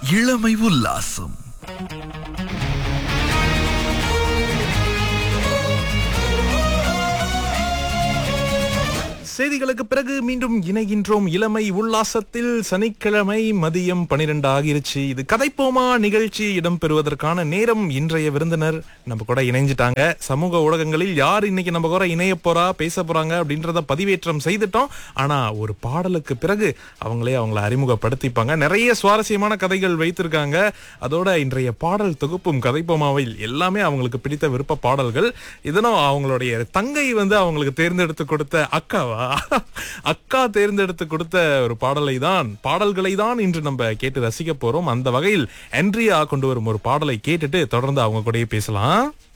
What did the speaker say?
இளமை உல்லாசம் செய்திகளுக்கு பிறகு மீண்டும் இணைகின்றோம் இளமை உல்லாசத்தில் சனிக்கிழமை மதியம் பனிரெண்டு ஆகிருச்சு இது கதைப்போமா நிகழ்ச்சி இடம்பெறுவதற்கான நேரம் இன்றைய விருந்தினர் நம்ம கூட இணைஞ்சிட்டாங்க சமூக ஊடகங்களில் யார் இன்னைக்கு நம்ம கூட இணைய போறா பேச போறாங்க அப்படின்றத பதிவேற்றம் செய்துட்டோம் ஆனா ஒரு பாடலுக்கு பிறகு அவங்களே அவங்கள அறிமுகப்படுத்திப்பாங்க நிறைய சுவாரஸ்யமான கதைகள் வைத்திருக்காங்க அதோட இன்றைய பாடல் தொகுப்பும் கதைப்போமாவில் எல்லாமே அவங்களுக்கு பிடித்த விருப்ப பாடல்கள் இதனும் அவங்களுடைய தங்கை வந்து அவங்களுக்கு தேர்ந்தெடுத்து கொடுத்த அக்காவா அக்கா தேர்ந்தெடுத்து கொடுத்த ஒரு பாடலை தான் பாடல்களை தான் இன்று நம்ம கேட்டு ரசிக்க போறோம் அந்த வகையில் என்ட்ரியா கொண்டு வரும் ஒரு பாடலை கேட்டுட்டு தொடர்ந்து அவங்க கூடயே பேசலாம்